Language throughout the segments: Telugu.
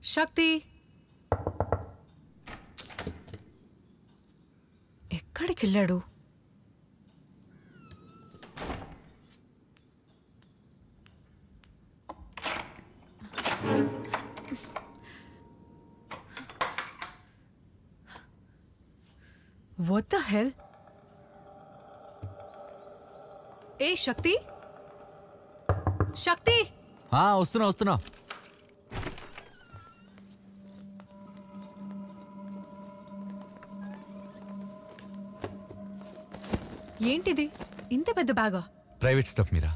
శక్తి ఎక్కడికి వెళ్ళాడు వాట్ ద హెల్ ఏ శక్తి శక్తి ఆ, వస్తున్నా వస్తున్నా ఏంటిది ఇంత పెద్ద బ్యాగా ప్రైవేట్ స్టఫ్ మీరా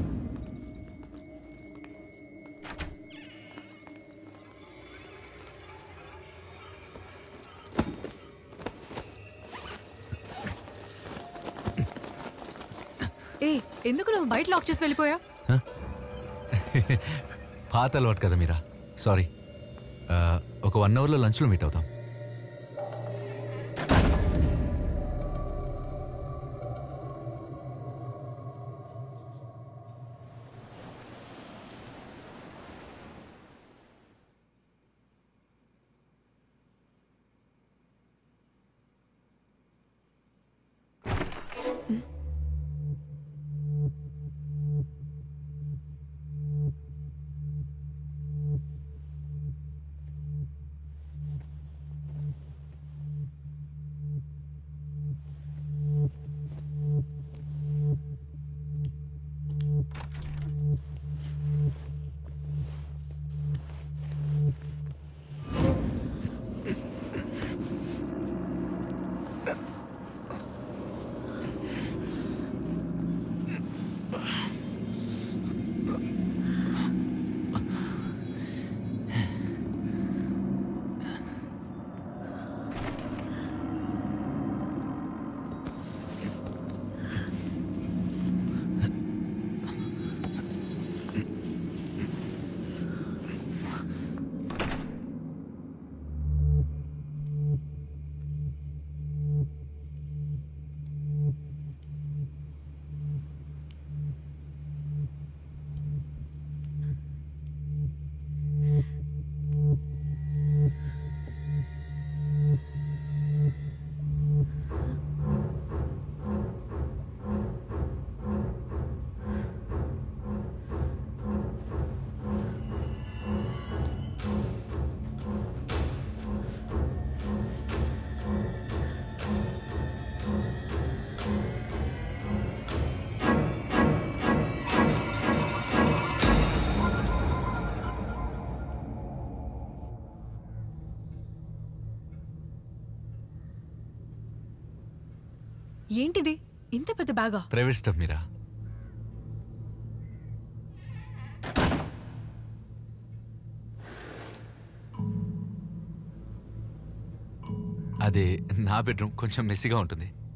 ఏ ఎందుకు నువ్వు బయట లాక్ చేసి వెళ్ళిపోయా పాత అలవాటు కదా మీరా సారీ ఆ, ఒక వన్ అవర్లో లంచ్లో మీట్ అవుతాం ఏంటిది ఇంత పెద్ద బ్యాగా ప్రైవేట్ స్టఫ్ మీరా అదే నా బెడ్రూమ్ కొంచెం మెస్సీగా ఉంటుంది